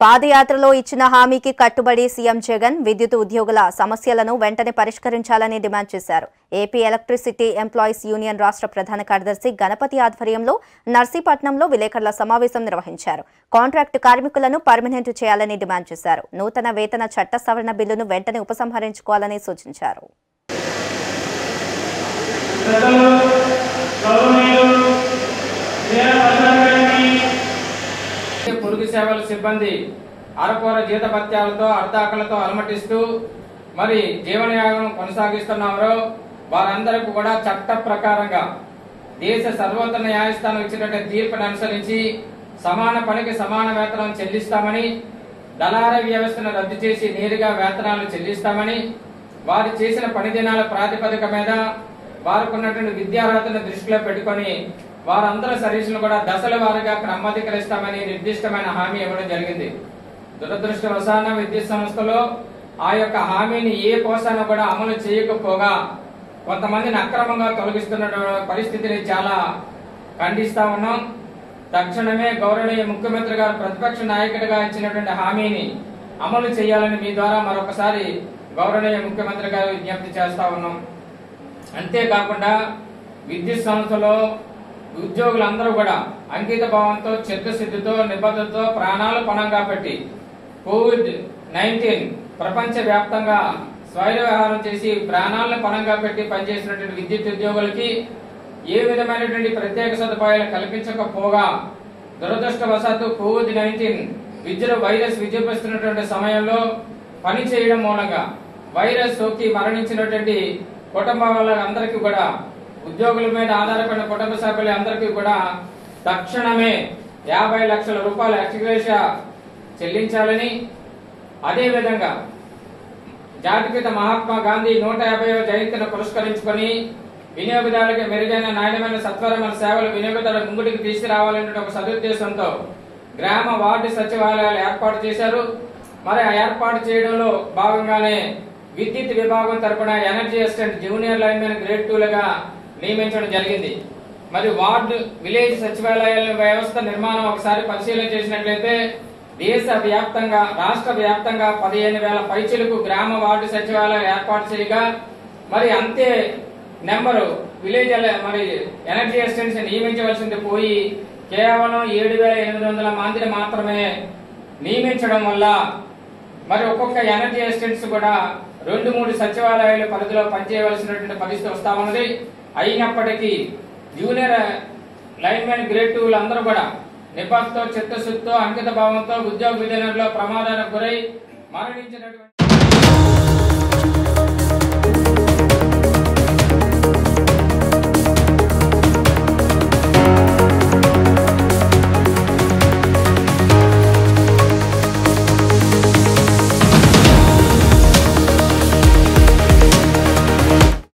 పాదయాత్రలో ఇచ్చిన హామీకి కట్టుబడి సీఎం జగన్ విద్యుత్ ఉద్యోగుల సమస్యలను వెంటనే పరిష్కరించాలని డిమాండ్ చేశారు ఏపీ ఎలక్ట్రిసిటీ ఎంప్లాయీస్ యూనియన్ రాష్ట్ర ప్రధాన కార్యదర్శి గణపతి ఆధ్వర్యంలో నర్సీపట్నంలో విలేకరుల సమావేశం నిర్వహించారు కాంట్రాక్టు కార్మికులను పర్మనెంట్ చేయాలని డిమాండ్ చేశారు నూతన వేతన చట్ట సవరణ బిల్లును వెంటనే ఉపసంహరించుకోవాలని సూచించారు పెద్దలు గౌరవనీయులు జిల్లా ప్రజానికి పొరుగు సేవల సిబ్బంది అరకొర జీతభత్యాలతో అర్ధాకలతో అలమటిస్తూ మరి జీవనయాగం కొనసాగిస్తున్నారో వారందరికీ కూడా చట్ట ప్రకారంగా దేశ సర్వోన్నత న్యాయస్థానం ఇచ్చినటువంటి తీర్పును అనుసరించి సమాన పనికి సమాన వేతనం చెల్లిస్తామని దళార వ్యవస్థను రద్దు చేసి నేరుగా వేతనాలు చెల్లిస్తామని వారు చేసిన పని దినాల ప్రాతిపదిక మీద వారికి ఉన్నటువంటి విద్యార్హతను దృష్టిలో పెట్టుకొని వారందరి సర్వీసులు కూడా దశల వారీగా క్రమబద్ధీకరిస్తామని నిర్దిష్టమైన హామీ ఇవ్వడం జరిగింది దురదృష్టవశాన విద్యుత్ సంస్థలో ఆ యొక్క హామీని ఏ కోసాన కూడా అమలు చేయకపోగా కొంతమందిని అక్రమంగా తొలగిస్తున్న పరిస్థితిని చాలా ఖండిస్తా ఉన్నాం తక్షణమే గౌరవనీయ ముఖ్యమంత్రి గారు ప్రతిపక్ష నాయకుడిగా ఇచ్చినటువంటి హామీని అమలు చేయాలని మీ ద్వారా మరొకసారి గౌరవనీయ ముఖ్యమంత్రి గారు విజ్ఞప్తి చేస్తా ఉన్నాం అంతేకాకుండా విద్యుత్ సంస్థలో ఉద్యోగులందరూ కూడా అంకిత భావంతో చిత్తశుద్ధితో నిబద్ధతతో ప్రాణాలు పణంగా పెట్టి కోవిడ్ నైన్టీన్ ప్రపంచ వ్యాప్తంగా స్వైర వ్యవహారం చేసి ప్రాణాలను పణంగా పెట్టి పనిచేసినటువంటి విద్యుత్ ఉద్యోగులకి ఏ విధమైనటువంటి ప్రత్యేక సదుపాయాలు కల్పించకపోగా దురదృష్టవశాత్తు కోవిడ్ నైన్టీన్ విద్యుత్ వైరస్ విజృంభిస్తున్నటువంటి సమయంలో పని చేయడం మూలంగా వైరస్ సోకి మరణించినటువంటి కుటుంబ వాళ్ళందరికీ కూడా ఉద్యోగుల మీద ఆధారపడిన కుటుంబ సభ్యులందరికీ కూడా తక్షణమే యాభై లక్షల రూపాయల ఎక్స్గ్రేష చెల్లించాలని అదేవిధంగా జాతిపిత మహాత్మా గాంధీ నూట యాభైవ జయంతిని పురస్కరించుకొని వినియోగదారులకు మెరుగైన నాణ్యమైన సత్వరమైన సేవలు వినియోగదారుల ముంగుడికి తీసుకురావాలనే ఒక సదుద్దేశంతో గ్రామ వార్డు సచివాలయాలు ఏర్పాటు చేశారు మరి ఆ ఏర్పాటు చేయడంలో భాగంగానే విద్యుత్ విభాగం తరపున energy assistant junior linemen grade టూలుగా నియమించడం జరిగింది మరి వార్డు విలేజ్ సచివాలయాల వ్యవస్థ నిర్మాణం ఒకసారి పరిశీలన చేసినట్లయితే దేశ వ్యాప్తంగా రాష్ట్ర వ్యాప్తంగా పదిహేను వేల పైచులకు గ్రామ వార్డు సచివాలయాలు ఏర్పాటు చేయగా మరి అంతే నెంబరు విలేజ్ ఎల- మరి ఎనర్జీ అసిస్టెంట్స్ నియమించవలసింది పోయి కేవలం ఏడు వేల ఎనిమిది వందల మందిని మాత్రమే నియమించడం వల్ల మరి ఒక్కొక్క ఎనర్జీ అసిస్టెంట్స్ కూడా రెండు మూడు సచివాలయాల పరిధిలో పనిచేయవలసినటువంటి పరిస్థితి వస్తా ఉన్నది అయినప్పటికీ జూనియర్ లైన్మెన్ గ్రేడ్ టూ అందరూ కూడా నిబద్ధతో చిత్తశుద్ధితో అంకిత భావంతో ఉద్యోగ విధానంలో ప్రమాదానికి గురై మరణించినటువంటి